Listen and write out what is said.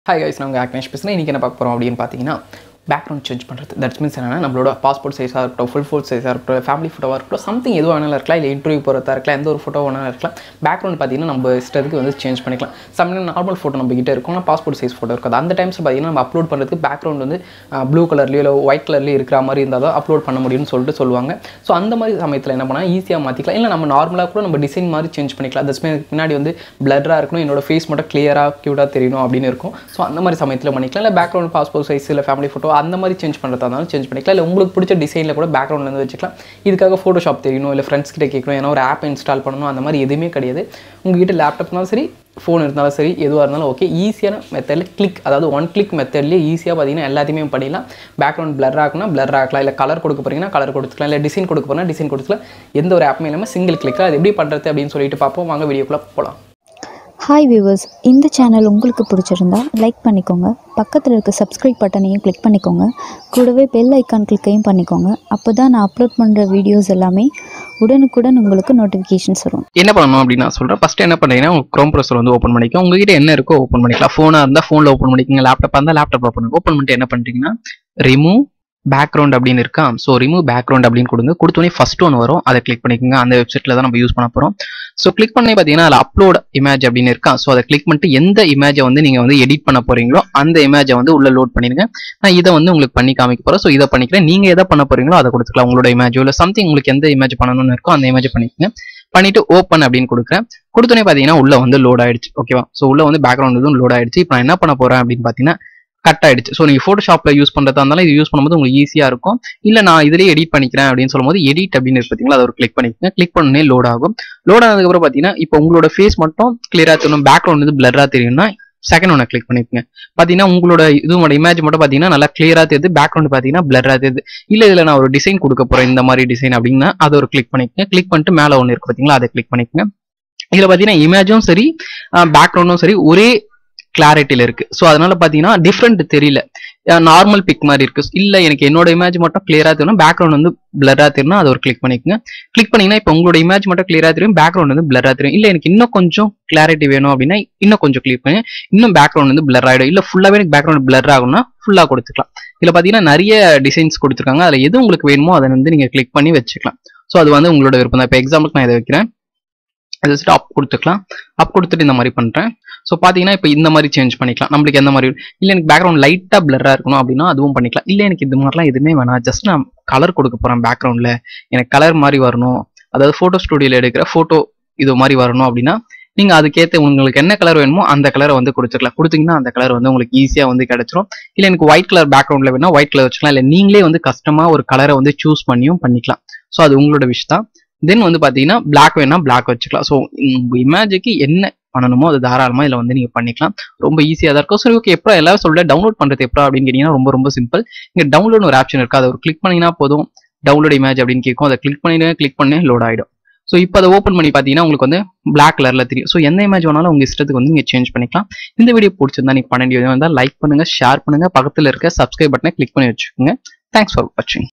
hi guys நாங்கள் ஆக்னேஷ் பேசுகிறேன் இன்றைக்கி என்ன பார்க்க போகிறோம் அப்படின்னு பார்த்தீங்கன்னா பேக்ரவுண்ட் சேஞ்ச் பண்ணுறது தட்ஸ் மீன்ஸ் என்னன்னா நம்மளோட பாஸ்போர்ட் சைஸாக இருக்கட்டும் ஃபுல் ஃபோட் சைஸாக இருக்கட்டும் ஃபேமிலி ஃபோட்டோவாக இருக்கட்டும் சம்திங் எதுவும் வேணாலும் இருக்கலாம் இல்லை இன்டர்வியூ போகிறதா இருக்கலாம் எந்த ஒரு ஃபோட்டோ வேணாலும் இருக்கலாம் பேக்ரவுண்ட் பார்த்தீங்கன்னா நம்ம இஷ்டத்துக்கு வந்து சேஞ்ச் பண்ணிக்கலாம் சம்டைம் நார்மல் ஃபோட்டோ நம்ம கிட்ட இருக்கும் ஆனால் பாஸ்போர்ட் சைஸ் ஃபோட்டோ இருக்காது அந்த டைம்ஸ் பார்த்தீங்கன்னா நம்ம அப்லோட் பண்ணுறதுக்கு பேக்ரவுண்ட் வந்து ப்ளூ கலர்லேயோ இல்லை ஒயிட் கலர்லேயே இருக்கிற மாதிரி இருந்தால் தான் அப்லோட் பண்ண முடியும்னு சொல்லிட்டு சொல்லுவாங்க ஸோ அந்த மாதிரி சமயத்தில் என்ன பண்ணால் ஈஸியாக மாற்றிக்கலாம் இல்லை நம்ம நார்மலாக கூட நம்ம டிசைன் மாதிரி சேஞ்ச் பண்ணிக்கலாம் தட்ஸ் மீன் பின்னாடி வந்து பிளராக இருக்கணும் என்னோட ஃபேஸ் மட்டும் கிளியராக க்யூட்டாக தெரியணும் அப்படின்னு இருக்கும் ஸோ அந்த மாதிரி சமயத்தில் பண்ணிக்கலாம் இல்லை பேக்ரவுண்ட் பாஸ்போர்ட் சைஸ் இல்லை ஃபேமிலி ஃபோட்டோ அந்த மாதிரி சேஞ்ச் பண்ணுறதா இருந்தாலும் சேஞ்ச் பண்ணிக்கலாம் இல்லை உங்களுக்கு பிடிச்ச டிசைனில் கூட பேக்ரவுண்ட்லேருந்து வச்சுக்கலாம் இதுக்காக ஃபோட்டோஷாப் தெரியணும் இல்லை ஃப்ரெண்ட்ஸ் கிட்ட கேட்கணும் ஏன்னா ஒரு ஆப் இன்ஸ்டால் பண்ணணும் அந்த மாதிரி எதுவுமே கிடையாது உங்ககிட்ட லேப்டாப்னாலும் சரி ஃபோன் இருந்தாலும் சரி எதுவாக இருந்தாலும் ஓகே ஈஸியான மெத்தடில் கிளிக் அதாவது ஒன் கிளிக் மெத்தட்லேயே ஈஸியாக பார்த்தீங்கன்னா எல்லாத்தையுமே பண்ணிடலாம் பேக்ரவுண்ட் பிளர் ஆகுனா பிளர் ஆக்கலாம் இல்லை கலர் கொடுக்க போகிறீங்கன்னா கலர் கொடுத்துக்கலாம் இல்லை டிசைன் கொடுக்க போகிறீங்கன்னா டிசைன் கொடுத்துக்கலாம் எந்த ஒரு ஆப்புமே இல்லாமல் சிங்கிள் கிளிக்கில் அது எப்படி பண்ணுறது அப்படின்னு சொல்லிட்டு பார்ப்போம் வாங்க வீடியோக்குள்ளே போகலாம் ஹாய் வியூவர்ஸ் இந்த சேனல் உங்களுக்கு பிடிச்சிருந்தா லைக் பண்ணிக்கோங்க பக்கத்தில் இருக்க சப்ஸ்கிரைப் பட்டனையும் கிளிக் பண்ணிக்கோங்க கூடவே பெல் ஐக்கான் கிளிக்கையும் பண்ணிக்கோங்க அப்போ தான் நான் அப்லோட் பண்ணுற வீடியோஸ் எல்லாமே உடனுக்குடன் உங்களுக்கு நோட்டிஃபிகேஷன்ஸ் வரும் என்ன பண்ணணும் அப்படின்னு நான் சொல்கிறேன் ஃபஸ்ட்டு என்ன பண்ணுறீங்கன்னா உங்கள் க்ரோம் ப்ரௌசர் வந்து ஓப்பன் பண்ணிக்கோ உங்ககிட்ட என்ன இருக்கோ ஓப்பன் பண்ணிக்கலாம் ஃபோனாக இருந்தால் ஃபோனில் ஓப்பன் பண்ணிக்கோங்க லேப்டாப்பாக இருந்தால் லேப்டாப் ஓப்பன் ஓப்பன் பண்ணிட்டு என்ன பண்ணுறீங்கன்னா ரிமூவ் பேக்ரவுண்ட் அப்படின்னு இருக்கா ஸோ ரிமூவ் பேக்ரவுண்ட் அப்படின்னு கொடுங்க கொடுத்தோடனே ஃபர்ஸ்ட் ஒன் வரும் அதை கிளிக் பண்ணிக்கோங்க அந்த வெப்சைட்டில் தான் நம்ம யூஸ் பண்ண போகிறோம் ஸோ கிளிக் பண்ணி பார்த்தீங்கன்னா அதில் அப்லோட் இமேஜ் அப்படின்னு இருக்கா ஸோ அதை கிளிக் பண்ணிட்டு எந்த இமேஜை வந்து நீங்கள் வந்து எடிட் பண்ண போறீங்களோ அந்த இமேஜை வந்து உள்ள லோட் பண்ணிடுங்க நான் இதை வந்து உங்களுக்கு பண்ணி காமிக்க போகிறேன் ஸோ இதை பண்ணிக்கிறேன் நீங்கள் எதை பண்ண போறீங்களோ அதை கொடுத்துக்கலாம் உங்களோட இமேஜோ இல்லை சம்திங் உங்களுக்கு எந்த இமேஜ் பண்ணணும்னு இருக்கோ அந்த இமேஜ் பண்ணிக்கோங்க பண்ணிட்டு ஓப்பன் அப்படின்னு கொடுக்குறேன் கொடுத்தோன்னே பார்த்தீங்கன்னா உள்ள வந்து லோட் ஆயிடுச்சு ஓகேவா ஸோ உள்ள வந்து பேக்ரவுண்ட் வந்து லோட் ஆயிடுச்சு இப்போ நான் என்ன பண்ண போறேன் அப்படின்னு பார்த்தீங்கன்னா கட் ஆயிடுச்சு ஸோ நீங்கள் ஃபோட்டோஷாப்பில் யூஸ் பண்ணுறதா இருந்தாலும் இது யூஸ் பண்ணும்போது உங்களுக்கு ஈஸியாக இருக்கும் இல்லை நான் இதிலேயே எடிட் பண்ணிக்கிறேன் அப்படின்னு சொல்லும்போது எடிட் அப்படின்னு இருக்கு பார்த்தீங்களா அதை ஒரு கிளிக் பண்ணிக்கோங்க கிளிக் பண்ணே லோட் ஆகும் லோட் ஆனதுக்கப்புறம் பார்த்தீங்கன்னா இப்போ உங்களோட ஃபேஸ் மட்டும் கிளியராக தெரியணும் பேக்ரவுண்ட் வந்து பிளராக தெரியும்னா செகண்ட் ஒன்று கிளிக் பண்ணிக்கோங்க பார்த்தீங்கன்னா உங்களோட இதுவோட இமேஜ் மட்டும் பார்த்தீங்கன்னா நல்லா கிளியராக தெரியுது பேக்ரவுண்ட் பார்த்தீங்கன்னா பிளராக தெரியுது இல்லை இதில் நான் ஒரு டிசைன் கொடுக்க போகிறேன் இந்த மாதிரி டிசைன் அப்படின்னா அதை ஒரு கிளிக் பண்ணிக்கோங்க கிளிக் பண்ணிட்டு மேலே ஒன்று இருக்கு பார்த்தீங்களா அதை கிளிக் பண்ணிக்கோங்க இதில் பார்த்தீங்கன்னா இமேஜும் சரி பேக்ரவுண்டும் சரி ஒரே கிளாரிட்டியில் இருக்கு ஸோ அதனால பார்த்தீங்கன்னா டிஃப்ரெண்ட் தெரியல நார்மல் பிக் மாதிரி இருக்கு இல்லை எனக்கு என்னோட இமேஜ் மட்டும் கிளியராக தெரியும் பேக்ரவுண்ட் வந்து பிளராக தெரியும் அதை ஒரு கிளிக் பண்ணிக்கோங்க கிளிக் பண்ணீங்கன்னா இப்போ உங்களோட இமேஜ் மட்டும் கிளியராக தெரியும் பேக்ரவுண்ட் வந்து பிளராக தெரியும் இல்லை எனக்கு இன்னும் கொஞ்சம் கிளாரிட்டி வேணும் அப்படின்னா இன்னும் கொஞ்சம் கிளிக் பண்ணி இன்னும் பேக்ரவுண்ட் வந்து பிளர் ஆகிடும் இல்லை ஃபுல்லாகவே எனக்கு பேக்ரவுண்ட் பிளர் ஆகும்னா ஃபுல்லாக கொடுத்துக்கலாம் இதில் பார்த்தீங்கன்னா நிறைய டிசைன்ஸ் கொடுத்துருக்காங்க அதில் எது உங்களுக்கு வேணுமோ அதை வந்து நீங்கள் கிளிக் பண்ணி வச்சுக்கலாம் ஸோ அது வந்து உங்களோட விருப்பம் தான் இப்போ எக்ஸாம்பிளுக்கு நான் இதை வைக்கிறேன் அதை வச்சுட்டு அப் கொடுத்துக்கலாம் அப் கொடுத்துட்டு இந்த மாதிரி பண்ணுறேன் ஸோ பார்த்தீங்கன்னா இப்போ இந்த மாதிரி சேஞ்ச் பண்ணிக்கலாம் நம்மளுக்கு எந்த மாதிரி இல்லை எனக்கு பேக்ரவுண்ட் லைட்டாக பிளராக இருக்கணும் அப்படின்னா அதுவும் பண்ணிக்கலாம் இல்லை எனக்கு இது மாதிரிலாம் எதுவுமே வேணாம் ஜஸ்ட் நான் கலர் கொடுக்க போகிறேன் பேக்ரவுண்டில் எனக்கு கலர் மாதிரி வரணும் அதாவது ஃபோட்டோ ஸ்டுடியோவில் எடுக்கிற ஃபோட்டோ இது மாதிரி வரணும் அப்படின்னா நீங்கள் அதுக்கேற்ற உங்களுக்கு என்ன கலர் வேணுமோ அந்த கலரை வந்து கொடுத்துக்கலாம் கொடுத்தீங்கன்னா அந்த கலர் வந்து உங்களுக்கு ஈஸியாக வந்து கிடைச்சிரும் இல்லை எனக்கு ஒயிட் கலர் பேக்ரவுண்டில் வேணா ஒயிட் கலர் வச்சுக்கலாம் இல்லை நீங்களே வந்து கஸ்டமாக ஒரு கலரை வந்து சூஸ் பண்ணியும் பண்ணிக்கலாம் ஸோ அது உங்களோட விஷ் தான் தென் வந்து பார்த்தீங்கன்னா பிளாக் வேணா பிளாக் வச்சுக்கலாம் ஸோ இமேஜுக்கு என்ன பண்ணணுமோ அது தாராளமாக இதில் வந்து நீங்கள் பண்ணிக்கலாம் ரொம்ப ஈஸியாக தான் இருக்கும் சரி ஓகே எப்போ எல்லாரும் சொல்ல டவுன்லோட் பண்ணுறது எப்போ அப்படின்னு கேட்டிங்கன்னா ரொம்ப ரொம்ப சிம்பிள் இங்கே டவுன்லோட் ஒரு ஆப்ஷன் இருக்குது அதை ஒரு கிளிக் பண்ணிங்கன்னா போதும் டவுன்லோட் இமேஜ் அப்படின்னு கேட்கும் அதை கிளிக் பண்ணிடுங்க கிளிக் பண்ணி லோட் ஆகிடும் ஸோ இப்போ அதை ஓப்பன் பண்ணி பார்த்தீங்கன்னா உங்களுக்கு வந்து பிளாக் கலரில் தெரியும் ஸோ எந்த இமேஜ் வேணாலும் உங்கள் இஷ்டத்துக்கு வந்து நீங்கள் சேஞ்ச் பண்ணிக்கலாம் இந்த வீடியோ பிடிச்சிருந்தா நீங்கள் பண்ண வேண்டியது வந்தால் லைக் பண்ணுங்கள் ஷேர் பண்ணுங்கள் பக்கத்தில் இருக்க சப்ஸ்கிரைப் பட்டனை கிளிக் பண்ணி வச்சுக்கோங்க தேங்க்ஸ் ஃபார் வாட்சிங்